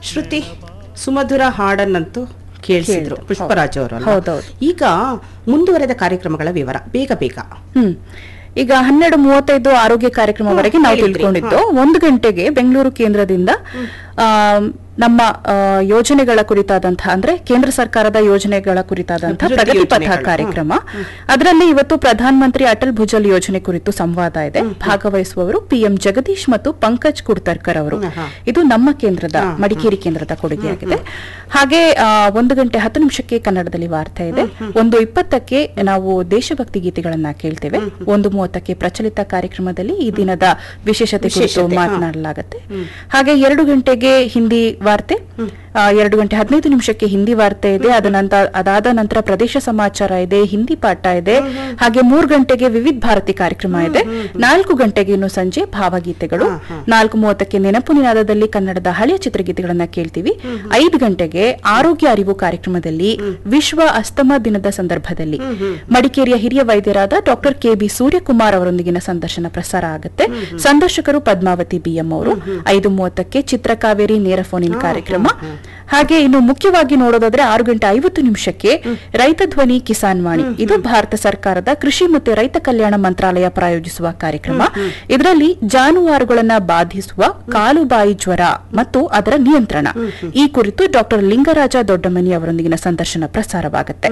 ಶ್ರುತಿ ಸುಮಧುರ ಹಾಡನ್ನಂತೂ ಕೇಳಿಸಿದ್ರು ಕೇಳಿದ್ರು. ಪುಷ್ಪರಾಜ್ ಅವರು ಹೌದೌದು. ಈಗ ಮುಂದುವರೆದ ಕಾರ್ಯಕ್ರಮಗಳ ವಿವರ ಬೇಗ ಬೇಗ ಹ್ಮ್ ಈಗ ಹನ್ನೆರಡು ಮೂವತ್ತೈದು ಆರೋಗ್ಯ ಕಾರ್ಯಕ್ರಮವರೆಗೆ ನಾವು ಹೇಳಿದ್ರಿ. ತಿಳ್ಕೊಂಡಿದ್ದು ಒಂದು ಗಂಟೆಗೆ ಬೆಂಗಳೂರು ಕೇಂದ್ರದಿಂದ ಆ, ನಮ್ಮ ಆ, ಯೋಜನೆಗಳ ಕುರಿತಾದಂತಹ ಅಂದ್ರೆ ಕೇಂದ್ರ ಸರ್ಕಾರದ ಯೋಜನೆಗಳ ಕುರಿತಾದಂತಹ ಅಭಿವೃದ್ಧಿ ಪ್ರಗತಿ ಪಥ ಯೋಜನೆಗಳು. ಕಾರ್ಯಕ್ರಮ ಅದರಲ್ಲಿ ಇವತ್ತು ಪ್ರಧಾನ ಮಂತ್ರಿ ಅಟಲ್ ಭುಜಲ್ ಯೋಜನೆ ಕುರಿತು ಸಂವಾದ ಇದೆ ಭಾಗವಹಿಸುವವರು ಪಿಎಂ ಜಗದೀಶ್ ಮತ್ತು ಪಂಕಜ್ ಕುಡ್ತರ್ಕರ್ ಅವರು ಹ್ಮ್, ಹಾ. ಇದು ನಮ್ಮ ಕೇಂದ್ರದ ಮಡಿಕೇರಿ ಕೇಂದ್ರದ ಕೊಡುಗೆಯಾಗಿದೆ ಹಾಗೆ ಆ, ಒಂದು ಗಂಟೆ ಹತ್ತು ನಿಮಿಷಕ್ಕೆ ಕನ್ನಡದಲ್ಲಿ ವಾರ್ತೆ ಇದೆ ಒಂದು ಇಪ್ಪತ್ತಕ್ಕೆ ನಾವು ದೇಶಭಕ್ತಿ ಗೀತೆಗಳನ್ನ ಕೇಳ್ತೇವೆ ಒಂದು ಮೂವತ್ತಕ್ಕೆ ಪ್ರಚಲಿತ ಕಾರ್ಯಕ್ರಮದಲ್ಲಿ ಈ ದಿನದ ವಿಶೇಷತೆ ಕುರಿತು ವಿಶೇಷತೆ, ಹಾ. ಮಾತನಾಡಲಾಗುತ್ತೆ ಹಾಗೆ ಎರಡು ಗಂಟೆಗೆ ಹಿಂದಿ ವಾರ್ತೆ ಆ, ಎರಡು ಗಂಟೆ ಹದಿನೈದು ನಿಮಿಷಕ್ಕೆ ಹಿಂದಿ ವಾರ್ತೆ ಇದೆ ಅದ ನಂತರ ಅದಾದ ನಂತರ ಪ್ರದೇಶ ಸಮಾಚಾರ ಇದೆ ಹಿಂದಿ ಪಾಠ ಇದೆ ಹಾಗೆ ಮೂರು ಗಂಟೆಗೆ ವಿವಿಧ ಭಾರತಿ ಕಾರ್ಯಕ್ರಮ ಇದೆ ನಾಲ್ಕು ಗಂಟೆಗೆ ಇನ್ನು ಸಂಜೆ ಭಾವಗೀತೆಗಳು ನಾಲ್ಕು ಮೂವತ್ತಕ್ಕೆ ನೆನಪು ನಿನಾದದಲ್ಲಿ ಕನ್ನಡದ ಹಳೆಯ ಚಿತ್ರಗೀತೆಗಳನ್ನ ಕೇಳ್ತೀವಿ ಐದು ಗಂಟೆಗೆ ಆರೋಗ್ಯ ಅರಿವು ಕಾರ್ಯಕ್ರಮದಲ್ಲಿ ವಿಶ್ವ ಅಸ್ತಮ ದಿನದ ಸಂದರ್ಭದಲ್ಲಿ ಮಡಿಕೇರಿಯ ಹಿರಿಯ ವೈದ್ಯರಾದ ಡಾಕ್ಟರ್ ಕೆ ಬಿ ಸೂರ್ಯಕುಮಾರ್ ಅವರೊಂದಿಗಿನ ಸಂದರ್ಶನ ಪ್ರಸಾರ ಆಗುತ್ತೆ ಸಂದರ್ಶಕರು ಪದ್ಮಾವತಿ ಬಿಎಂ ಅವರು ಐದು ಮೂವತ್ತಕ್ಕೆ ಚಿತ್ರಕಾವೇರಿ ನೇರ ಫೋನ್ ಇನ್ ಕಾರ್ಯಕ್ರಮ ಹಾಗೆ ಇನ್ನು ಮುಖ್ಯವಾಗಿ ನೋಡೋದಾದ್ರೆ ಆರು ಗಂಟೆ ಐವತ್ತು ನಿಮಿಷಕ್ಕೆ ರೈತ ಧ್ವನಿ ಕಿಸಾನ್ ವಾಣಿ ಇದು ಭಾರತ ಸರ್ಕಾರದ ಕೃಷಿ ಮತ್ತು ರೈತ ಕಲ್ಯಾಣ ಮಂತ್ರಾಲಯ ಪ್ರಾಯೋಜಿಸುವ ಕಾರ್ಯಕ್ರಮ ಇದರಲ್ಲಿ ಜಾನುವಾರುಗಳನ್ನ ಬಾಧಿಸುವ ಕಾಲುಬಾಯಿ ಜ್ವರ ಮತ್ತು ಅದರ ನಿಯಂತ್ರಣ ಈ ಕುರಿತು ಡಾಕ್ಟರ್ ಲಿಂಗರಾಜ ದೊಡ್ಡಮನಿ ಅವರೊಂದಿಗಿನ ಸಂದರ್ಶನ ಪ್ರಸಾರವಾಗುತ್ತೆ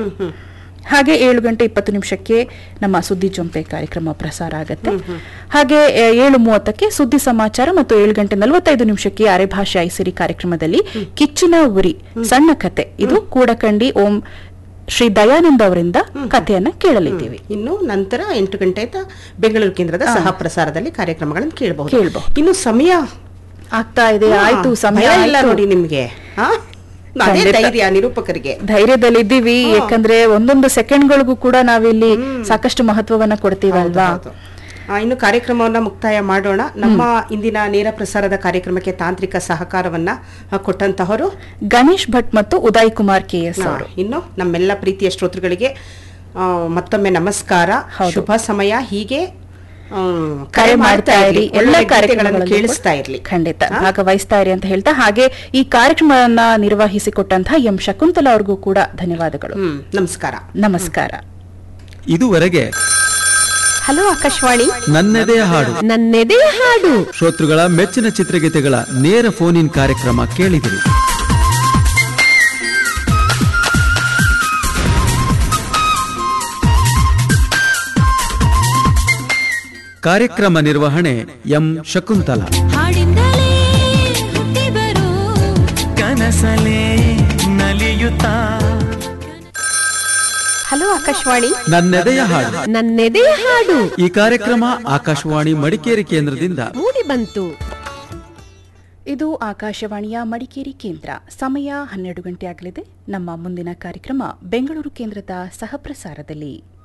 ಹಾಗೆ ಏಳು ಗಂಟೆ ಇಪ್ಪತ್ತು ನಿಮಿಷಕ್ಕೆ ನಮ್ಮ ಸುದ್ದಿ ಜೊಂಪೆ ಕಾರ್ಯಕ್ರಮ ಪ್ರಸಾರ ಆಗುತ್ತೆ ಹಾಗೆ ಆ, ಏಳು ಮೂವತ್ತಕ್ಕೆ ಸುದ್ದಿ ಸಮಾಚಾರ ಮತ್ತು ಏಳು ಗಂಟೆ ನಲವತ್ತೈದು ನಿಮಿಷಕ್ಕೆ ಅರೆಭಾಷೆ ಐಸಿರಿ ಕಾರ್ಯಕ್ರಮದಲ್ಲಿ ಕಿಚ್ಚಿನ ಉರಿ ಸಣ್ಣ ಕತೆ ಇದು ಕೂಡಕಂಡಿ ಓಂ ಶ್ರೀ ದಯಾನಂದ ಅವರಿಂದ ಕಥೆಯನ್ನ ಕೇಳಲಿದ್ದೀವಿ ಇನ್ನು ನಂತರ ಎಂಟು ಗಂಟೆ ಆಯ್ತಾ ಬೆಂಗಳೂರು ಕೇಂದ್ರದ ಸಹ ಪ್ರಸಾರದಲ್ಲಿ ಕಾರ್ಯಕ್ರಮಗಳನ್ನು ಕೇಳಬಹುದು ಕೇಳ್ಬಹುದು. ಇನ್ನು ಸಮಯ ಆಗ್ತಾ ಇದೆ ಆಯ್ತು ಸಮಯ ಭಯ ಇಲ್ಲ ಆಯ್ತು. ನೋಡಿ ನಿಮ್ಗೆ ಹಾ? ಅದೇ ಖಂಡಿತ. ಧೈರ್ಯ ನಿರೂಪಕರಿಗೆ ಧೈರ್ಯದಲ್ಲಿದ್ದೀವಿ ಯಾಕಂದ್ರೆ ಒಂದೊಂದು ಸೆಕೆಂಡ್ಗಳಿಗೂ ಕೂಡ ನಾವಿಲ್ಲಿ ಸಾಕಷ್ಟು ಮಹತ್ವವನ್ನ ಕೊಡ್ತೀವಲ್ವಾ ಹೌದು, ಹೌದು. ಆ, ಇನ್ನು ಕಾರ್ಯಕ್ರಮವನ್ನ ಮುಕ್ತಾಯ ಮಾಡೋಣ ನಮ್ಮ ಇಂದಿನ ನೇರ ಪ್ರಸಾರದ ಕಾರ್ಯಕ್ರಮಕ್ಕೆ ತಾಂತ್ರಿಕ ಸಹಕಾರವನ್ನ ಆ, ಕೊಟ್ಟಂತಹವರು ಗಣೇಶ್ ಭಟ್ ಮತ್ತು ಉದಯ್ ಕುಮಾರ್ ಕೆಎಸ್ ಅವರು ಇನ್ನು ನಮ್ಮೆಲ್ಲ ಪ್ರೀತಿಯ ಶ್ರೋತೃಗಳಿಗೆ ಆ, ಮತ್ತೊಮ್ಮೆ ನಮಸ್ಕಾರ ಹೌದು. ಶುಭ ಸಮಯ ಹೀಗೆ ಆ, ಕರೆ ಮಾಡ್ತಾ ಇರಿ ಎಲ್ಲ ಒಳ್ಳೆ ಗೀತೆಗಳನ್ನು ಕಾರ್ಯಕ್ರಮಗಳನ್ನು ಕೇಳಿಸ್ತಾ ಇರ್ಲಿ ಖಂಡಿತ ಭಾಗವಹಿಸ್ತಾ ಇರಿ ಅಂತ ಹೇಳ್ತಾ ಹಾಗೆ ಈ ಕಾರ್ಯಕ್ರಮವನ್ನ ನಿರ್ವಹಿಸಿಕೊಟ್ಟಂತಹ ಎಂ ಶಕುಂತಲ ಅವ್ರಿಗೂ ಕೂಡ ಧನ್ಯವಾದಗಳು ಹ್ಮ್ ನಮಸ್ಕಾರ ನಮಸ್ಕಾರ ಇದುವರೆಗೆ ಹಲೋ ಆಕಾಶವಾಣಿ ನನ್ನೆದೆಯ ಹಾಡು ನನ್ನೆದೆಯ ಹಾಡು ಶ್ರೋತೃಗಳ ಮೆಚ್ಚಿನ ಚಿತ್ರಗೀತೆಗಳ ನೇರ ಫೋನ್ ಇನ್ ಕಾರ್ಯಕ್ರಮ ಕೇಳಿದಿರಿ ಕಾರ್ಯಕ್ರಮ ನಿರ್ವಹಣೆ ಎಂ ಶಕುಂತಲಾ ಹಾಡಿಂದಲೇ ಹುಟ್ಟಿ ಬರೋ ಕನಸಲೇ ನಲಿಯುತ್ತಾ ಹಲೋ ಆಕಾಶವಾಣಿ ನನ್ನೆದೆಯ ಹಾಡು ನನ್ನೆದೆಯ ಹಾಡು ಈ ಕಾರ್ಯಕ್ರಮ ಆಕಾಶವಾಣಿ ಮಡಿಕೇರಿ ಕೇಂದ್ರದಿಂದ ಮೂಡಿ ಬಂತು ಇದು ಆಕಾಶವಾಣಿಯ ಮಡಿಕೇರಿ ಕೇಂದ್ರ ಸಮಯ ಹನ್ನೆರಡು ಗಂಟೆ ಆಗಲಿದೆ ನಮ್ಮ ಮುಂದಿನ ಕಾರ್ಯಕ್ರಮ ಬೆಂಗಳೂರು ಕೇಂದ್ರದ ಸಹಪ್ರಸಾರದಲ್ಲಿ